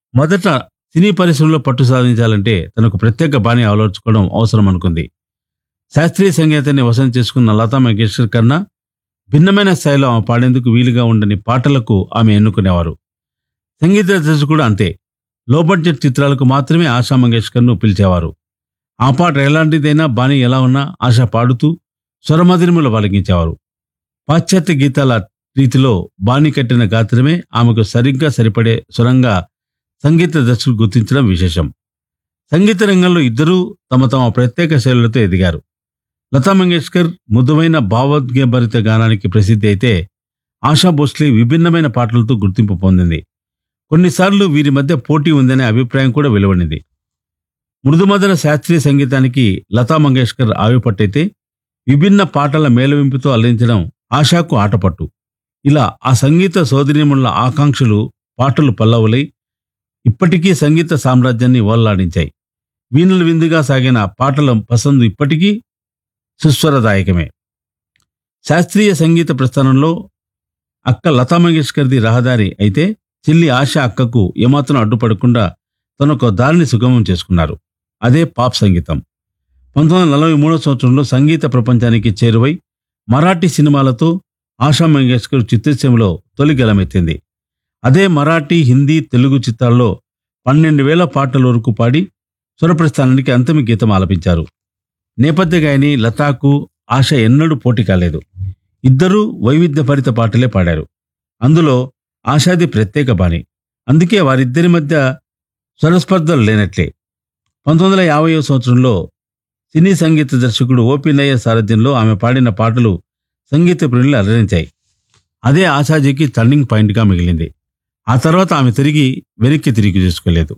మొదట సినీ పరిశ్రమలో పట్టు సాధించాలంటే తనకు ప్రత్యేక బాణి అలవర్చుకోవడం అవసరం అనుకుంది శాస్త్రీయ సంగీతాన్ని వశం చేసుకున్న లతా మంగేష్కర్ కన్నా భిన్నమైన స్థాయిలో ఆమె పాడేందుకు వీలుగా ఉండని పాటలకు ఆమె ఎన్నుకునేవారు సంగీత దర్శకుడు అంతే లో బడ్జెట్ చిత్రాలకు మాత్రమే ఆశా మంగేష్కర్ను పిలిచేవారు ఆ పాట ఎలాంటిదైనా బాణి ఎలా ఉన్నా ఆశ పాడుతూ స్వరమధురిములు పలికించేవారు పాశ్చాత్య గీతాల రీతిలో బాణి కట్టిన గాత్రమే ఆమెకు సరిగ్గా సరిపడే స్వరంగా సంగీత దర్శకులు గుర్తించడం విశేషం సంగీత రంగంలో ఇద్దరూ తమ తమ ప్రత్యేక శైలులతో ఎదిగారు లతా మంగేష్కర్ మృదువైన భావోద్వేగభరిత గానానికి ప్రసిద్ధి అయితే ఆశా భోస్లే విభిన్నమైన పాటలతో గుర్తింపు పొందింది కొన్నిసార్లు వీరి మధ్య పోటీ ఉందనే అభిప్రాయం కూడా వెలువడింది మృదుమధుర శాస్త్రీయ సంగీతానికి లతా మంగేష్కర్ ఆవిపట్టయితే విభిన్న పాటల మేళవింపుతో అల్లించడం ఆశాకు ఆటపట్టు ఇలా ఆ సంగీత సోదరిముల ఆకాంక్షలు పాటలు పల్లవులై ఇప్పటికీ సంగీత సామ్రాజ్యాన్ని ఓల్లాడించాయి వీణులు విందుగా సాగిన పాటల పసందు ఇప్పటికీ సుస్వరదాయకమే శాస్త్రీయ సంగీత ప్రస్థానంలో అక్క లతా మంగేష్కర్ది రహదారి అయితే చెల్లి ఆశ అక్కకు ఏమాత్రం అడ్డుపడకుండా తనొక దారిని సుగమం చేసుకున్నారు అదే పాప్ సంగీతం పంతొమ్మిది వందల నలభై మూడో సంవత్సరంలో సంగీత ప్రపంచానికి చేరువై మరాఠీ సినిమాలతో ఆశా మంగేష్కర్ చిత్రసీమలో తొలి గలమెత్తింది అదే మరాఠీ హిందీ తెలుగు చిత్రాల్లో పన్నెండు వేల పాటల వరకు పాడి స్వరప్రస్థానానికి అంతిమ గీతం ఆలపించారు నేపథ్య గాయని లతాకు ఆశ ఎన్నడూ పోటీ కాలేదు ఇద్దరూ వైవిధ్యభరిత పాటలే పాడారు అందులో ఆశాది ప్రత్యేక బాణి అందుకే వారిద్దరి మధ్య స్వరస్పర్ధలు లేనట్లే పంతొమ్మిది వందల యాభై సంవత్సరంలో సినీ సంగీత దర్శకుడు ఓపి నయ్యర్ సారథ్యంలో ఆమె పాడిన పాటలు సంగీత ప్రియులు అలరించాయి అదే ఆశాజీకి టర్నింగ్ పాయింట్గా మిగిలింది ఆ తర్వాత ఆమె తిరిగి వెనక్కి తిరిగి చూసుకోలేదు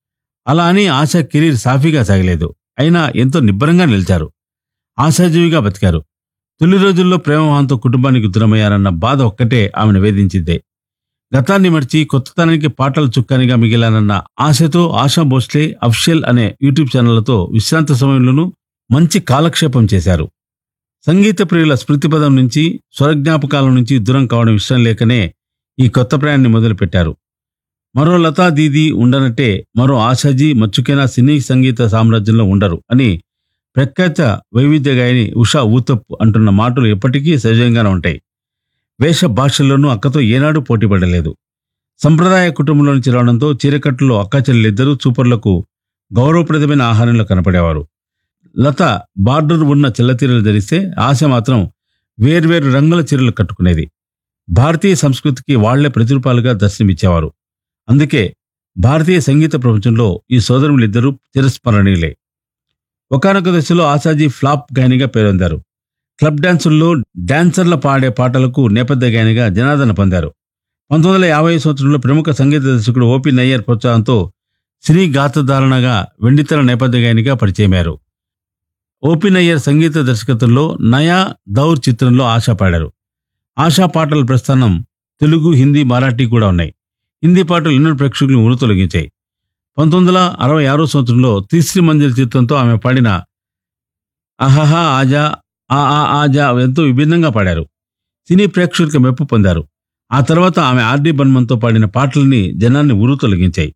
అలా అని ఆశ కెరీర్ సాఫీగా సాగలేదు అయినా ఎంతో నిబ్బరంగా నిలిచారు ఆశాజీవిగా బతికారు తొలి రోజుల్లో ప్రేమవాహంతో కుటుంబానికి దూరమయ్యారన్న బాధ ఒక్కటే ఆమెను వేధించిందే గతాన్ని మర్చి కొత్తతనానికి పాటల చుక్కానిగా మిగిలానన్న ఆశతో ఆశా భోస్లే అఫ్షల్ అనే యూట్యూబ్ ఛానళ్లతో విశ్రాంత సమయంలోనూ మంచి కాలక్షేపం చేశారు సంగీత ప్రియుల స్మృతిపదం నుంచి స్వరజ్ఞాపకాల నుంచి దూరం కావడం ఇష్టం లేకనే ఈ కొత్త ప్రయాణాన్ని మొదలుపెట్టారు మరో లతా దీది ఉండనట్టే మరో ఆశాజీ మచ్చుకైనా సినీ సంగీత సామ్రాజ్యంలో ఉండరు అని ప్రఖ్యాత వైవిధ్య గాయని ఉషా ఊతప్ అంటున్న మాటలు ఎప్పటికీ సహజంగానే ఉంటాయి వేష భాషల్లోనూ అక్కతో ఏనాడు పోటీపడలేదు సంప్రదాయ కుటుంబంలో నుంచి రావడంతో చీరకట్టులో అక్క చెల్లెలిద్దరూ సూపర్లకు గౌరవప్రదమైన ఆహారంలో కనపడేవారు లత బార్డర్ ఉన్న చెల్లతీరలు ధరిస్తే ఆశ మాత్రం వేర్వేరు రంగుల చీరలు కట్టుకునేది భారతీయ సంస్కృతికి వాళ్లే ప్రతిరూపాలుగా దర్శనమిచ్చేవారు అందుకే భారతీయ సంగీత ప్రపంచంలో ఈ సోదరులిద్దరూ చిరస్మరణీయులే ఒకనొక దశలో ఆశాజీ ఫ్లాప్ గాయనిగా పేరొందారు క్లబ్ డాన్సుల్లో డాన్సర్ల పాడే పాటలకు నేపథ్య గాయనిగా జనాదరణ పొందారు పంతొమ్మిది వందల యాభై సంవత్సరంలో ప్రముఖ సంగీత దర్శకుడు ఓపి నయ్యర్ ప్రోత్సాహంతో సినీ గాత్రధారణగా వెండితెర నేపథ్య గాయనిగా పరిచయమారు ఓపి నయ్యర్ సంగీత దర్శకత్వంలో నయా దౌర్ చిత్రంలో ఆశా పాడారు ఆశా పాటల ప్రస్థానం తెలుగు హిందీ మరాఠీ కూడా ఉన్నాయి హిందీ పాటలు ఎన్నో ప్రేక్షకులను ఉరు తొలగించాయి పంతొమ్మిది వందల అరవై ఆరో సంవత్సరంలో తీశ్రీ మంజిల్ చిత్రంతో ఆమె పాడిన అహహా ఆజా ఆ ఆ ఆజా ఎంతో విభిన్నంగా పాడారు సినీ ప్రేక్షకులకు మెప్పు పొందారు ఆ తర్వాత ఆమె ఆర్డి బర్మన్తో పాడిన పాటలని జనాన్ని ఉరు తొలగించాయి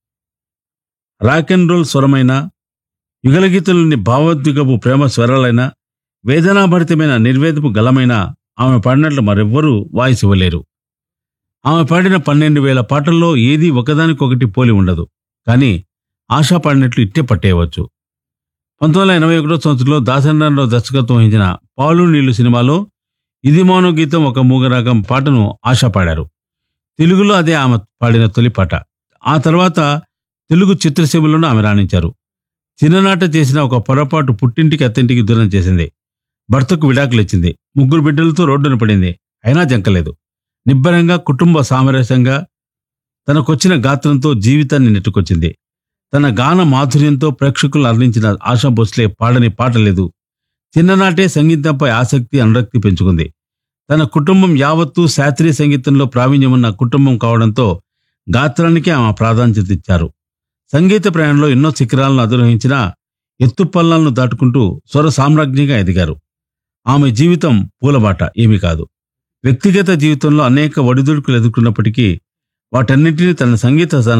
రాక్ అండ్ రోల్ స్వరమైన యుగలగీతలోని భావోద్విగపు ప్రేమ స్వరాలైన వేదనాభరితమైన నిర్వేదపు గలమైన ఆమె పాడినట్లు మరెవ్వరూ వాయిస్ ఇవ్వలేరు ఆమె పాడిన పన్నెండు వేల పాటల్లో ఏదీ ఒకదానికొకటి పోలి ఉండదు కానీ ఆశా పాడినట్లు ఇట్టే పట్టేయవచ్చు పంతొమ్మిది వందల ఎనభై ఒకటో సంవత్సరంలో దాసనారాయణరావు దర్శకత్వం వహించిన పాలు నీళ్లు సినిమాలో ఇది మౌన గీతం ఒక మూగరాగం పాటను ఆశ పాడారు తెలుగులో అదే ఆమె పాడిన తొలి పాట ఆ తర్వాత తెలుగు చిత్రసీమలోనూ ఆమె రాణించారు చిన్ననాట చేసిన ఒక పొరపాటు పుట్టింటికి అత్తింటికి దూరం చేసింది భర్తకు విడాకులు ఇచ్చింది ముగ్గురు బిడ్డలతో రోడ్డున పడింది అయినా జంకలేదు నిబ్బరంగా కుటుంబ సామరస్యంగా తనకొచ్చిన గాత్రంతో జీవితాన్ని నెట్టుకొచ్చింది తన గాన మాధుర్యంతో ప్రేక్షకులను అందించిన ఆశా భోస్లే పాడని పాట లేదు చిన్ననాటే సంగీతంపై ఆసక్తి అనురక్తి పెంచుకుంది తన కుటుంబం యావత్తూ శాస్త్రీయ సంగీతంలో ప్రావీణ్యమున్న కుటుంబం కావడంతో గాత్రానికి ఆమె ప్రాధాన్యత ఇచ్చారు సంగీత ప్రయాణంలో ఎన్నో శిఖరాలను అధిరోహించిన ఎత్తుపల్లాలను దాటుకుంటూ స్వర సామ్రాజ్ఞిగా ఎదిగారు ఆమె జీవితం పూలబాట ఏమీ కాదు వ్యక్తిగత జీవితంలో అనేక ఒడిదుడుకులు ఎదుర్కొన్నప్పటికీ వాటన్నిటినీ తన సంగీత